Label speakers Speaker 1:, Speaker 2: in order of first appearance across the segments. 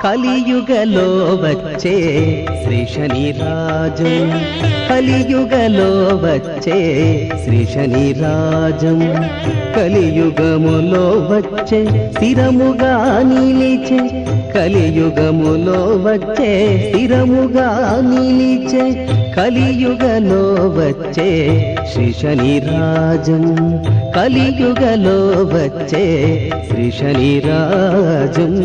Speaker 1: కలియుగలో వచ్చే శ్రీ శని రాజం కలియుగలో వచ్చే శ్రీ శని రాజం కలియుగములో వచ్చే స్థిరముగా నిలిచే కలియుగములో వచ్చే స్థిరముగా నిలిచే కలియుగలో వచ్చే శ్రీ శని రాజం కలియుగలో వచ్చే శ్రీ శని రాజం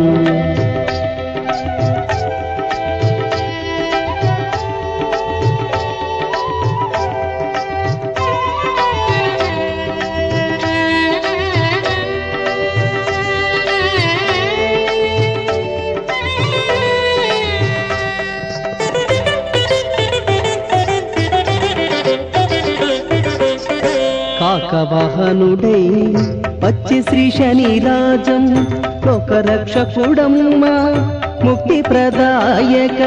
Speaker 1: కాకవాహనుడై వచ్చి శ్రీ శని రాజం ఒక రక్షకుడమ్మ ముక్తి ప్రదాయక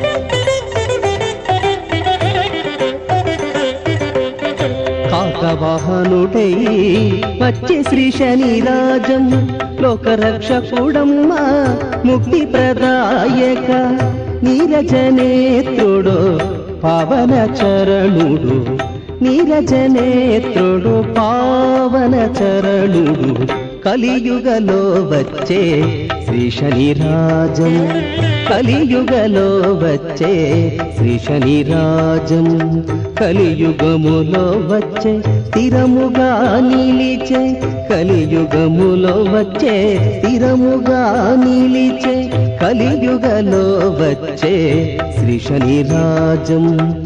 Speaker 1: కాకవాహనుడై వచ్చి శ్రీ శని రాజం లోక రక్షకుడమ్మ ముక్తి ప్రదాయక నీరజనేత్రుడు పవన చరణుడు నీరజనేత్రుడు పావన చరణుడు కలియుగలో వచ్చే శ్రీ శని రాజం కలియుగలో వచ్చే శ్రీ శని రాజం కలియుగములో వచ్చే స్థిరముగా నిలిచే కలియుగములో వచ్చే స్థిరముగా నిలిచే కలియుగలో వచ్చే శ్రీ శని రాజం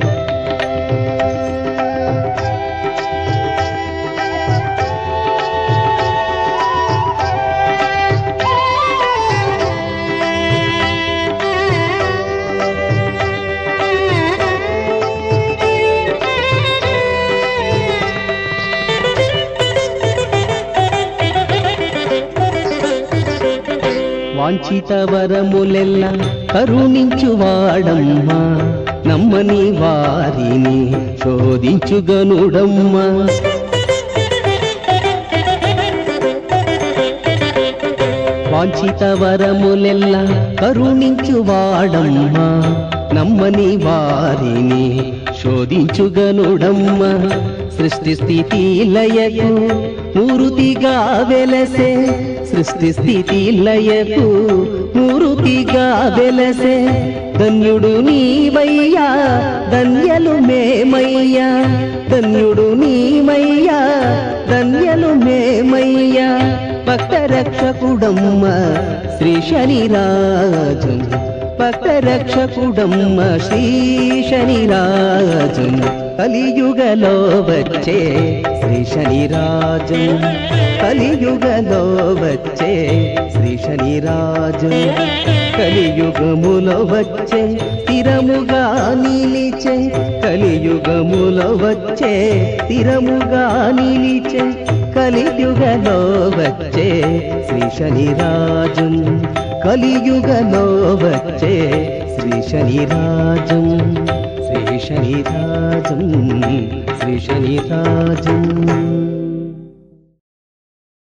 Speaker 1: వాంఛిత వరములెల్ల కరుణించువాడమ్మా నమ్మని వారిని శోధించుగనుడమ్మా వాంఛిత వరములెల్ల కరుణించువాడమ్మా నమ్మని వారిని శోధించుగనుడమ్మ సృష్టి స్థితి లయకు మూరుతిగా వెలసే సృష్టి స్థితి లయకు మూరుతిగా వెలసే ధన్యుడు నీవయ్యా ధన్యలు మేమయ్యా ధన్యుడు నీమయ్యా ధన్యలు మేమయ్యా భక్త రక్షకుడమ్మ శ్రీ శనిరాజం భక్త రక్షకుడమ్మ శ్రీ శనిరాజం కలియుగలో వచ్చే శ్రీ శనిరాజం కలియుగలో వచ్చే శ్రీ శనిరాజం కలియుగములో వచ్చే స్థిరముగా నిలిచే కలియుగములో వచ్చే స్థిరముగా నిలిచే కలియుగలో వచ్చే శ్రీ శనిరాజం కలియుగలో వచ్చే శ్రీ శనిరాజం శ్రీ శనిరాజం శ్రీ శనిరాజం